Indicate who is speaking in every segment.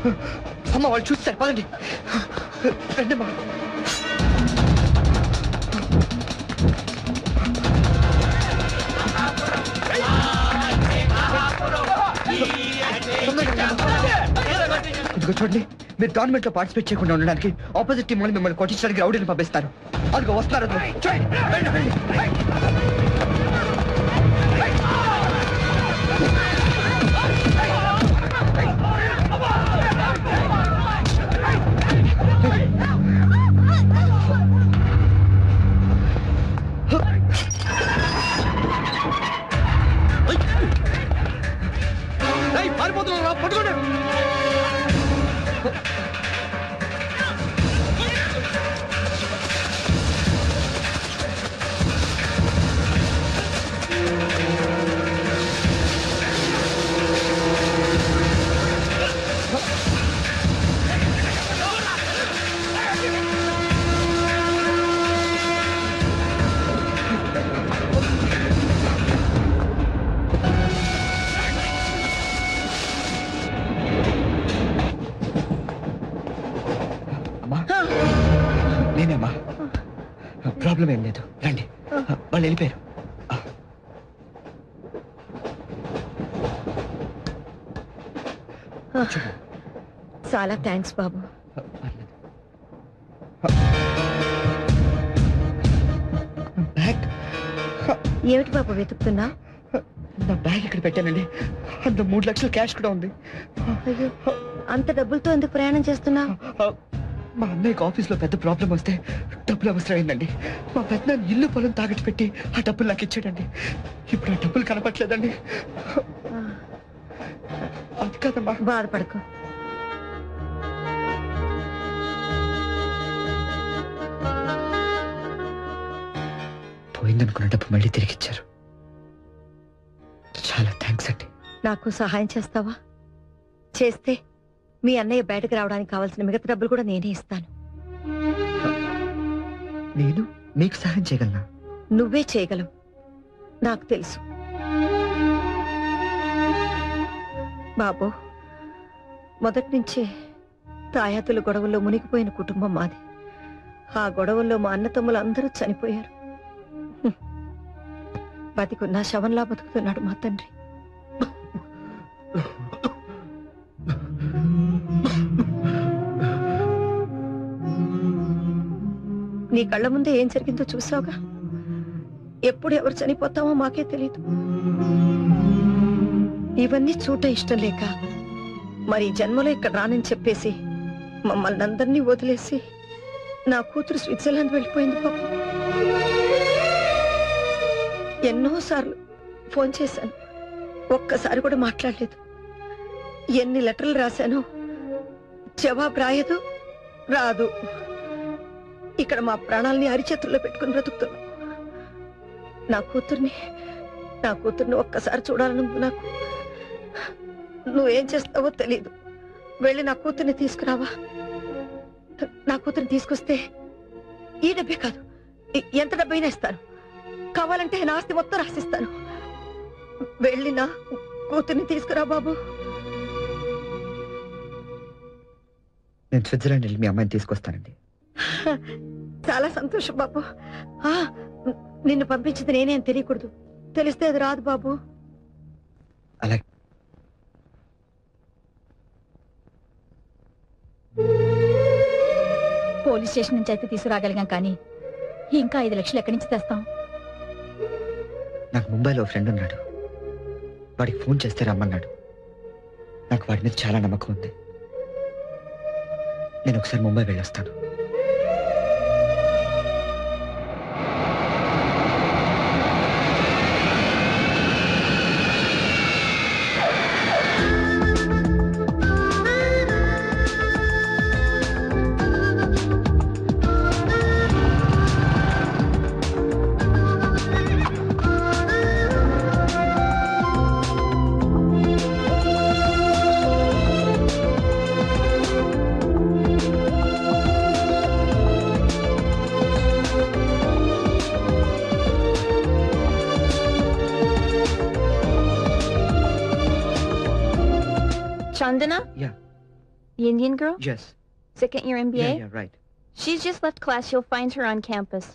Speaker 1: అమ్మ వాళ్ళు చూస్తారు పదండి రండి అమ్మా ఇదిగో చూడండి మీరు టోర్నమెంట్ లో పార్టిసిపేట్ చేయకుండా ఉండడానికి ఆపోజిట్ టీం వాళ్ళు మిమ్మల్ని కొట్టించడానికి రౌడీని పంపిస్తారు అదిగో వస్తున్నారు అదిగో. చూడండి రండి, రండి. ఏయ్, పారిపోతున్నారు రా, పట్టుకోండి అమ్మా నేనేమ్మా ప్రాబ్లం ఏం లేదు రండి వాళ్ళు వెళ్ళిపోయారు చెప్పు.
Speaker 2: చాలా థ్యాంక్స్ బాబు
Speaker 1: పర్లేదు. బ్యాగ్
Speaker 2: ఏమిటి బాబు వెతుకుతున్నా
Speaker 1: నా బ్యాగ్ ఇక్కడ పెట్టానండి అంత మూడు లక్షల క్యాష్ కూడా ఉంది
Speaker 2: అయ్యో అంత డబ్బులతో ఎందుకు ప్రయాణం చేస్తున్నా
Speaker 1: మా అన్నయ్యకి ఆఫీస్లో పెద్ద ప్రాబ్లం వస్తే డబ్బులు అవసరమైందండి మా పెద్ద ఇల్లు పొలం తాగట్టు పెట్టి ఆ డబ్బులు నాకు ఇచ్చాడండి ఇప్పుడు ఆ డబ్బులు కనపట్లేదండి అది కాదమ్మా
Speaker 2: బాధపడకు
Speaker 1: పోయిందనుకున్న డబ్బు మళ్ళీ తిరిగి ఇచ్చారు చాలా థ్యాంక్స్ అండి
Speaker 2: నాకు సహాయం చేస్తావా చేస్తే మీ అన్నయ్య బయటకు రావడానికి కావాల్సిన మిగతా డబ్బులు కూడా నేనే ఇస్తాను
Speaker 1: నేను మీకు సహాయం చేయగలనా
Speaker 2: నువ్వే చేయగలవు నాకు తెలుసు బాబు మొదటి నుంచే తాయాతుల గొడవల్లో మునిగిపోయిన కుటుంబం మాది ఆ గొడవల్లో మా అన్నతమ్ములు అందరూ చనిపోయారు హ్మ్. బతికున్న శవంలా బతుకుతున్నాడు మా తండ్రి నీ కళ్ళ ముందే ఏం జరిగిందో చూసావుగా ఎప్పుడు ఎవరు చనిపోతామో మాకే తెలియదు ఇవన్నీ చూట ఇష్టం లేక మరి ఈ జన్మలో ఇక్కడ రానని చెప్పేసి మమ్మల్ని అందరినీ వదిలేసి నా కూతురు స్విట్జర్లాండ్ వెళ్ళిపోయింది పాప ఎన్నోసార్లు ఫోన్ చేశాను ఒక్కసారి కూడా మాట్లాడలేదు ఎన్ని లెటర్లు రాశానో జవాబు రాయదు రాదు ఇక్కడ మా ప్రాణాలని అరిచేతుల్లో పెట్టుకుని బ్రతుకుతున్నాం నా కూతుర్ని నా కూతుర్ని ఒక్కసారి చూడాలని ఉంది నాకు నువ్వేం చేస్తావో తెలీదు వెళ్ళి నా కూతుర్ని తీసుకురావా నా కూతుర్ని తీసుకొస్తే ఈ డబ్బే కాదు ఎ- ఎంత డబ్బైనా ఇస్తాను కావాలంటే నా ఆస్తి మొత్తం రాసిస్తాను వెళ్ళి నా కూతుర్ని తీసుకురా బాబు
Speaker 1: నేను స్విట్జర్లాండ్ వెళ్ళి మీ అమ్మాయిని తీసుకొస్తానండి
Speaker 2: చాలా సంతోషం బాబు ఆ, నిన్ను పంపించింది నేనే అని తెలియకూడదు తెలిస్తే అది రాదు బాబు
Speaker 1: అలాగే
Speaker 3: పోలీస్ స్టేషన్ నుంచి అయితే తీసుకురాగలిగాం కానీ ఇంకా ఐదు లక్షలు ఎక్కడి నుంచి తెస్తాం
Speaker 1: నాకు ముంబైలో ఫ్రెండ్ ఉన్నాడు వాడికి ఫోన్ చేస్తే రమ్మన్నాడు నాకు వాడి మీద చాలా నమ్మకం ఉంది నేను ఒకసారి ముంబై వెళ్ళొస్తాను
Speaker 2: Chandana
Speaker 1: yeah.
Speaker 4: The Indian girl?
Speaker 1: Yes.
Speaker 4: Second year MBA?
Speaker 1: Yeah, yeah, right.
Speaker 4: She's just left class. You'll find her on campus.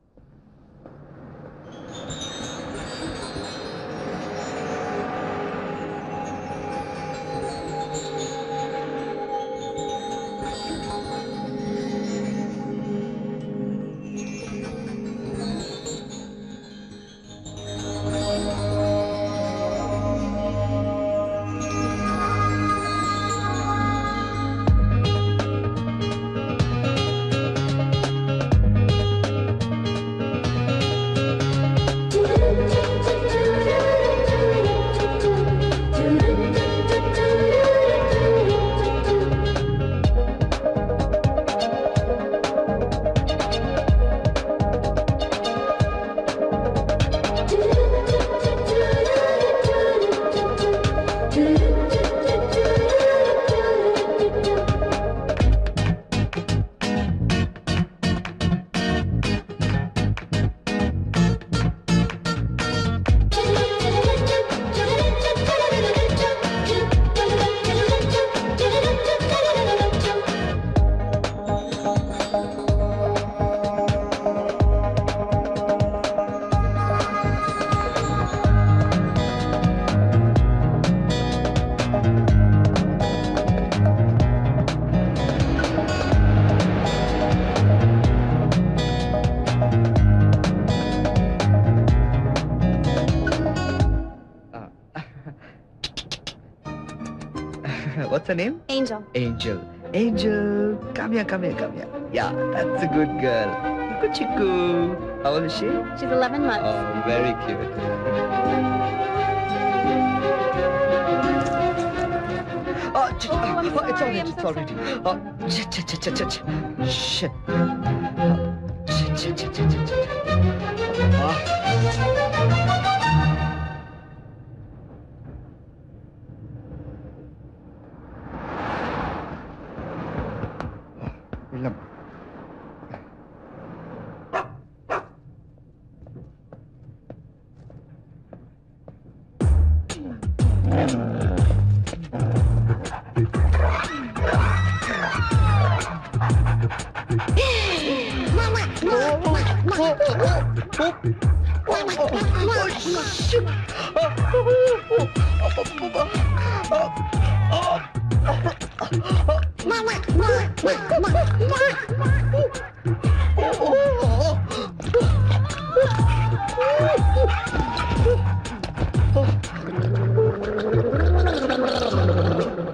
Speaker 1: Uh, What's her name?
Speaker 4: Angel.
Speaker 1: Angel. Angel, come here, come here, come here. Yeah, that's a good girl. Chiku chiku. How old is she?
Speaker 4: She's 11 months.
Speaker 1: Oh, very cute. Oh, ch-
Speaker 4: Oh, I'm
Speaker 1: oh, it's
Speaker 4: sorry,
Speaker 1: already,
Speaker 4: I'm
Speaker 1: it's
Speaker 4: so
Speaker 1: already. Oh, ch- ch- ch- ch- ch- ch- shit. Oh, ch- ch- ch- ch- ch- ch- Ah. వెళ్ళమ్మా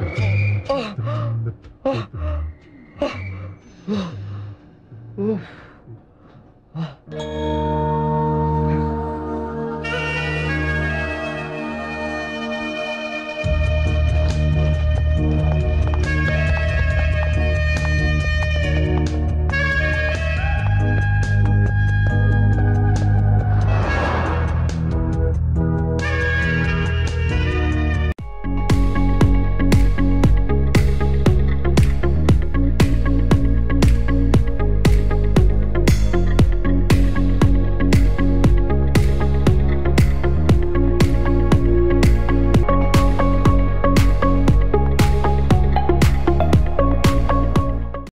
Speaker 1: Oof.